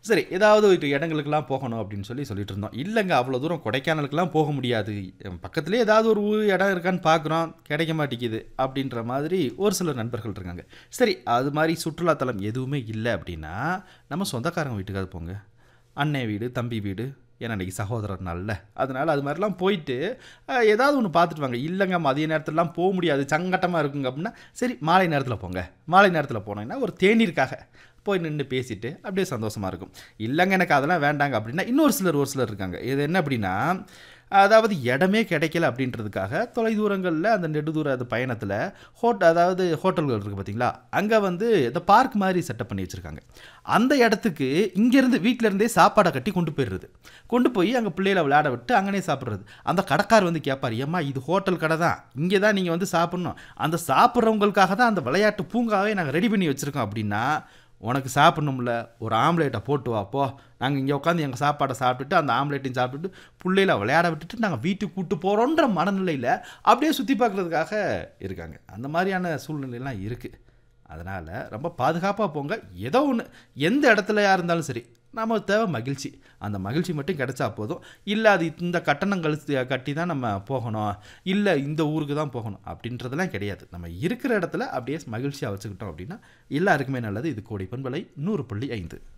சரி ஏதாவது ஒரு இடங்களுக்கெல்லாம் போகணும் அப்படின்னு சொல்லி சொல்லிட்டு இருந்தோம் இல்லைங்க அவ்வளோ தூரம் கொடைக்கானலுக்கெல்லாம் போக முடியாது எம் பக்கத்துலேயே ஏதாவது ஒரு ஊர் இடம் இருக்கான்னு பார்க்குறோம் கிடைக்க மாட்டேங்குது அப்படின்ற மாதிரி ஒரு சில நண்பர்கள் இருக்காங்க சரி அது மாதிரி சுற்றுலாத்தலம் எதுவுமே இல்லை அப்படின்னா நம்ம சொந்தக்காரங்க வீட்டுக்காவது போங்க அண்ணன் வீடு தம்பி வீடு ஏன்னா இன்றைக்கி சகோதரர் நாள்ல அதனால் அது மாதிரிலாம் போயிட்டு அஹ், ஏதாவது ஒன்று பார்த்துட்டு வாங்க இல்லைங்க மதிய நேரத்துலலாம் போக முடியாது சங்கட்டமாக இருக்குங்க அப்படின்னா சரி மாலை நேரத்தில் போங்க மாலை நேரத்தில் போனீங்கன்னா ஒரு தேநீருக்காக போய் நின்று பேசிட்டு அப்படியே சந்தோஷமாக இருக்கும் இல்லைங்க எனக்கு அதெல்லாம் வேண்டாங்க அப்படின்னா இன்னொரு சிலர் ஒரு சிலர் இருக்காங்க இது என்ன அப்படின்னா அதாவது இடமே கிடைக்கல அப்படின்றதுக்காக தொலைதூரங்களில் அந்த நெடுதூர அது பயணத்தில் ஹோட் அதாவது ஹோட்டல்கள் இருக்குது பார்த்தீங்களா அங்கே வந்து இந்த பார்க் மாதிரி செட்டப் பண்ணி வச்சுருக்காங்க அந்த இடத்துக்கு இங்கேருந்து வீட்டிலேருந்தே சாப்பாடை கட்டி கொண்டு போயிடுறது கொண்டு போய் அங்கே பிள்ளைகளை விளையாட விட்டு அங்கனே சாப்பிட்றது அந்த கடைக்கார் வந்து கேட்பார் ஏம்மா இது ஹோட்டல் கடை தான் இங்கே தான் நீங்கள் வந்து சாப்பிட்ணும் அந்த சாப்பிட்றவங்களுக்காக தான் அந்த விளையாட்டு பூங்காவே நாங்கள் ரெடி பண்ணி வச்சுருக்கோம் அப்படின்னா உனக்கு சாப்பிடணும்ல ஒரு ஆம்லேட்டை போட்டு வா போ நாங்கள் இங்கே உட்காந்து எங்கள் சாப்பாடை சாப்பிட்டுட்டு அந்த ஆம்லேட்டையும் சாப்பிட்டுட்டு பிள்ளையில விளையாட விட்டுட்டு நாங்கள் வீட்டுக்கு கூட்டு போகிறோன்ற மனநிலையில் அப்படியே சுற்றி பார்க்குறதுக்காக இருக்காங்க அந்த மாதிரியான சூழ்நிலைலாம் இருக்குது அதனால் ரொம்ப பாதுகாப்பாக போங்க ஏதோ ஒன்று எந்த இடத்துலையா இருந்தாலும் சரி நம்ம தேவை மகிழ்ச்சி அந்த மகிழ்ச்சி மட்டும் கிடைச்சா போதும் இல்லை அது இந்த கட்டணம் கழித்து கட்டி தான் நம்ம போகணும் இல்லை இந்த ஊருக்கு தான் போகணும் அப்படின்றதெல்லாம் கிடையாது நம்ம இருக்கிற இடத்துல அப்படியே மகிழ்ச்சியாக வச்சுக்கிட்டோம் அப்படின்னா எல்லாருக்குமே நல்லது இது கோடி பண்பலை நூறு புள்ளி ஐந்து